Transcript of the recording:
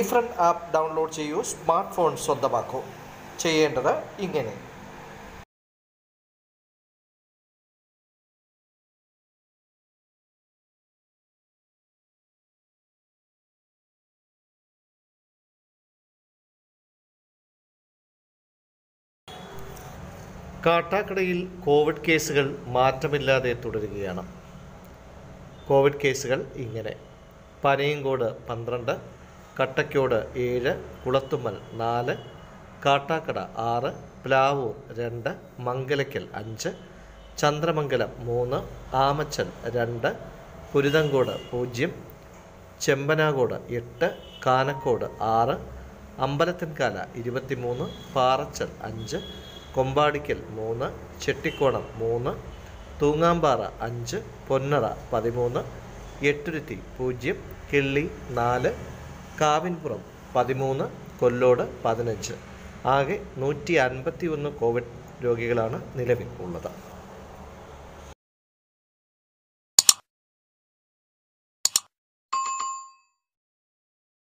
E friend app download ചെയ്യൂ smart phone സ്വന്തമാക്കൂ ചെയ്യേണ്ടത് ഇങ്ങനെ കാട്ടാക്കടയിൽ കോവിഡ് കേസുകൾ മാറ്റമില്ലാതെ തുടരുകയാണ് കോവിഡ് കേസുകൾ ഇങ്ങനെ പനയങ്കോട് പന്ത്രണ്ട് കട്ടക്കോട് ഏഴ് കുളത്തുമ്മൽ നാല് കാട്ടാക്കട ആറ് പ്ലാവൂർ രണ്ട് മംഗലയ്ക്കൽ അഞ്ച് ചന്ദ്രമംഗലം മൂന്ന് ആമച്ചൽ രണ്ട് കുരുതങ്കോട് പൂജ്യം ചെമ്പനാകോട് എട്ട് കാനക്കോട് ആറ് അമ്പലത്തിൻകാല ഇരുപത്തിമൂന്ന് പാറച്ചൽ അഞ്ച് കൊമ്പാടിക്കൽ മൂന്ന് ചെട്ടിക്കോണം മൂന്ന് തൂങ്ങാമ്പാറ അഞ്ച് പൊന്നറ പതിമൂന്ന് എട്ടുരുത്തി പൂജ്യം കിള്ളി നാല് കാവിൻപുറം പതിമൂന്ന് കൊല്ലോട് പതിനഞ്ച് ആകെ നൂറ്റി അൻപത്തി ഒന്ന് കോവിഡ് രോഗികളാണ് നിലവിൽ ഉള്ളത്